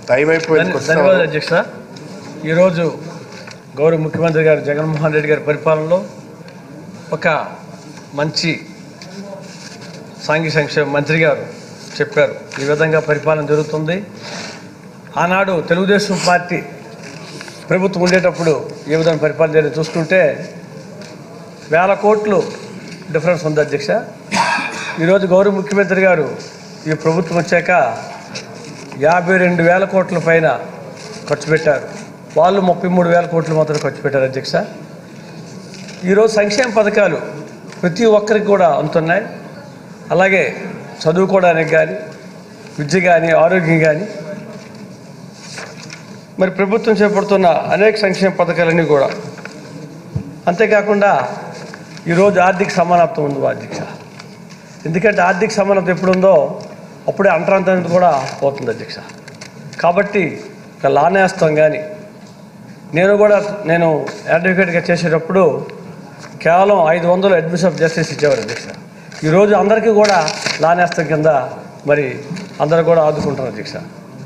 time అయిపోయింది ధన్య- question ధన్యవాదాలు అధ్యక్ష ఈరోజు గౌరవ ముఖ్యమంత్రి గారు జగన్మోహన్ రెడ్డి గారి పరిపాలనలో ఒక మంచి సాంఘిక సంక్షేమ మంత్రి గారు చెప్పారు ఈ విధంగా పరిపాలన జరుగుతుంది ఆనాడు తెలుగుదేశం పార్టీ ప్రభుత్వం ఉండేటప్పుడు ఏ విధంగా పరిపాలన జరిగి చూసుకుంటే వేల కోట్లు డిఫరెన్స్ ఉంది అధ్యక్ష ఈరోజు గౌరవ ముఖ్యమంత్రి గారు ఈ ప్రభుత్వం వచ్చాక యాభై రెండు వేల కోట్ల పైన ఖర్చు పెట్టారు వాళ్ళు ముప్పై మూడు వేల కోట్లు మాత్రం ఖర్చు పెట్టారు అధ్యక్ష ఈరోజు సంక్షేమ పథకాలు ప్రతి ఒక్కరికి కూడా అందుతున్నాయి అలాగే చదువుకోవడానికి కానీ విద్య కానీ ఆరోగ్యం కానీ మరి ప్రభుత్వం చేపడుతున్న అనేక సంక్షేమ పథకాలన్నీ కూడా అంతేకాకుండా ఈరోజు ఆర్థిక సమానత్వం ఉంది అధ్యక్ష ఎందుకంటే ఆర్థిక సమానత్వం ఎప్పుడుందో అప్పుడే అంటరాంతం కూడా పోతుంది అధ్యక్ష కాబట్టి ఒక లా నేస్తం కానీ నేను కూడా నేను అడ్వకేట్గా చేసేటప్పుడు కేవలం ఐదు వందలు అడ్మిషన్ ఆఫ్ జస్టిస్ ఇచ్చేవారు అధ్యక్ష ఈరోజు అందరికీ కూడా లా నేస్తం కింద మరి అందరూ కూడా ఆదుకుంటారు అధ్యక్ష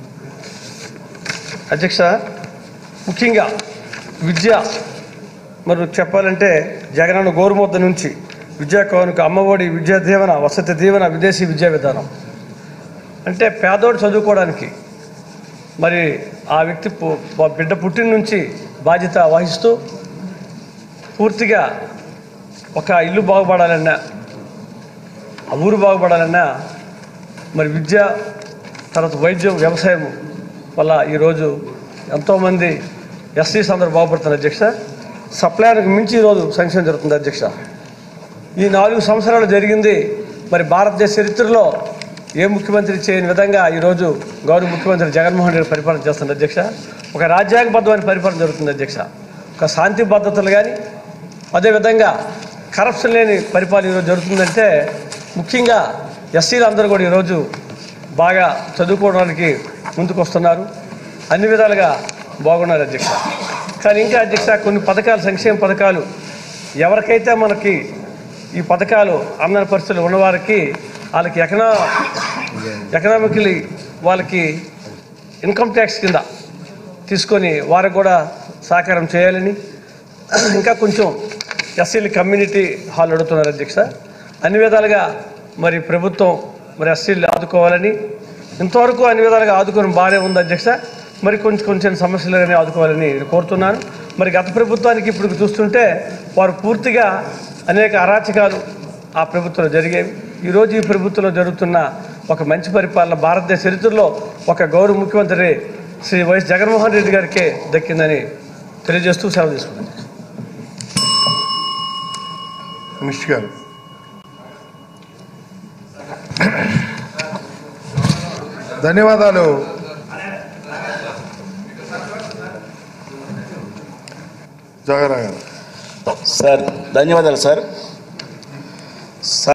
అధ్యక్ష ముఖ్యంగా విద్య మరి చెప్పాలంటే జగనన్న గోరుముద్ద నుంచి విద్యా కానుక అమ్మఒడి విద్యా దీవెన వసతి దీవెన విదేశీ విద్యా విధానం అంటే పేదోడు చదువుకోవడానికి మరి ఆ వ్యక్తి పు- ఆ బిడ్డ పుట్టిన నుంచి బాధ్యత వహిస్తూ పూర్తిగా ఒక ఇల్లు బాగుపడాలన్నా ఆ ఊరు బాగుపడాలన్నా మరి విద్య తర్వాత వైద్యం వ్యవసాయం వల్ల ఈరోజు ఎంతోమంది ఎస్సీస్ అందరూ బాగుపడుతున్నారు అధ్యక్ష సప్లైకి మించి ఈరోజు సంక్షేమం జరుగుతుంది అధ్యక్ష ఈ నాలుగు సంవత్సరాలు జరిగింది మరి భారతదేశ చరిత్రలో ఏ ముఖ్యమంత్రి చేయని విధంగా ఈరోజు గౌరవ ముఖ్యమంత్రి జగన్మోహన్ రెడ్డి పరిపాలన చేస్తుంది అధ్యక్ష ఒక రాజ్యాంగబద్ధమైన పరిపాలన జరుగుతుంది అధ్యక్ష ఒక శాంతి భద్రతలు కానీ అదేవిధంగా కరప్షన్ లేని పరిపాలన ఈరోజు జరుగుతుందంటే ముఖ్యంగా ఎస్సీలు అందరూ కూడా ఈరోజు బాగా చదువుకోవడానికి ముందుకు వస్తున్నారు అన్ని విధాలుగా బాగున్నారు అధ్యక్ష కానీ ఇంకా అధ్యక్ష కొన్ని పథకాలు సంక్షేమ పథకాలు ఎవరికైతే మనకి ఈ పథకాలు అందని పరిస్థితులు ఉన్నవారికి వాళ్ళకి ఎకనా ఎకనామికలీ వాళ్ళకి ఇన్కమ్ ట్యాక్స్ కింద తీసుకొని వారికి కూడా సహకారం చేయాలని ఇంకా కొంచెం ఎస్సీలు కమ్యూనిటీ హాల్ అడుగుతున్నారు అధ్యక్ష అన్ని విధాలుగా మరి ప్రభుత్వం మరి ఎస్సీలు ఆదుకోవాలని ఇంతవరకు అన్ని విధాలుగా ఆదుకొని బాగానే ఉంది అధ్యక్ష మరి కొంచెం కొంచెం సమస్యలు ఆదుకోవాలని నేను కోరుతున్నాను మరి గత ప్రభుత్వానికి ఇప్పుడు చూస్తుంటే వారు పూర్తిగా అనేక అరాచకాలు ఆ ప్రభుత్వంలో జరిగేవి ఈరోజు ఈ ప్రభుత్వంలో జరుగుతున్న ఒక మంచి పరిపాలన భారతదేశ చరిత్రలో ఒక గౌరవ ముఖ్యమంత్రి శ్రీ వైఎస్ జగన్మోహన్ రెడ్డి గారికే దక్కిందని తెలియజేస్తూ సెలవు తీసుకున్నాను మినిస్టర్ గారు ధన్యవాదాలు జగన్ గారు సార్ ధన్యవాదాలు సార్